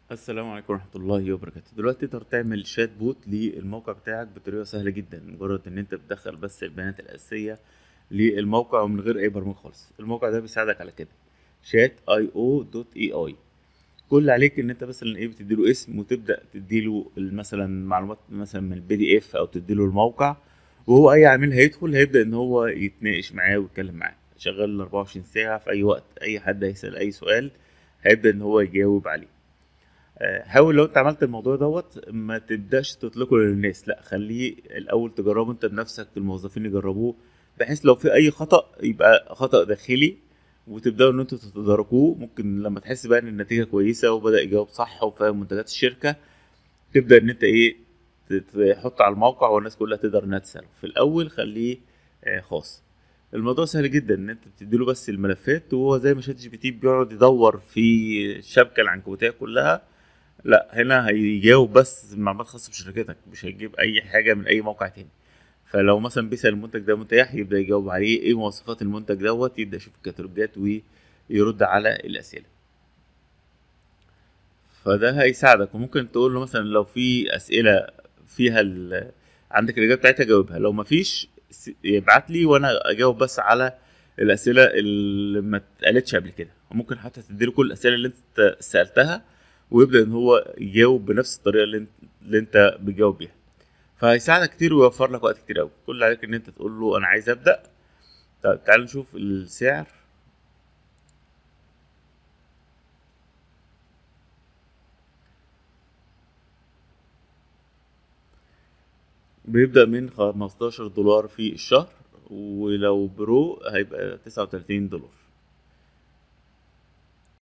السلام عليكم ورحمة الله وبركاته دلوقتي تقدر تعمل شات بوت للموقع بتاعك بطريقة سهلة جدا مجرد ان انت بتدخل بس البيانات الأساسية للموقع ومن غير اي برمجة خالص الموقع ده بيساعدك على كده شات اي او دوت اي اي كل اللي عليك ان انت مثلا ايه بتديله اسم وتبدأ تديله مثلا معلومات مثلا من البي دي اف او تديله الموقع وهو اي عميل هيدخل هيبدأ ان هو يتناقش معاه ويتكلم معاه شغال 24 ساعة في اي وقت اي حد هيسأل اي سؤال هيبدأ ان هو يجاوب عليه آه، حاول لو انت عملت الموضوع دوت ما تبداش تطلقه للناس لا خليه الاول تجربه انت بنفسك الموظفين يجربوه بحيث لو في اي خطا يبقى خطا داخلي وتبداوا ان انتوا تتداركوه ممكن لما تحس بقى ان النتيجه كويسه وبدا يجاوب صح وفاهم منتجات الشركه تبدا ان انت ايه تحط على الموقع والناس كلها تقدر انها تساله في الاول خليه آه، خاص الموضوع سهل جدا ان انت بتديله بس الملفات وهو زي ما شات جي بي تي بيقعد يدور في الشبكه العنكبوتيه كلها لا هنا هيجاوب بس معلومات خاصة بشركتك مش هيجيب أي حاجة من أي موقع تاني فلو مثلا بيسأل المنتج ده متاح يبدأ يجاوب عليه ايه مواصفات المنتج دوت يبدأ يشوف الكتالوجات ويرد على الأسئلة فده هيساعدك وممكن تقول له مثلا لو في أسئلة فيها ال... عندك الإجابة بتاعتها جاوبها لو مفيش يبعت لي وأنا أجاوب بس على الأسئلة اللي ما اتقالتش قبل كده وممكن حتى تديله كل الأسئلة اللي أنت سألتها ويبدا ان هو يجاوب بنفس الطريقه اللي انت, اللي انت بتجاوب بيها فهيساعدك كتير ويوفر لك وقت كتير قوي كل اللي عليك ان انت تقول له انا عايز ابدا طيب تعال نشوف السعر بيبدأ من 15 دولار في الشهر ولو برو هيبقى 39 دولار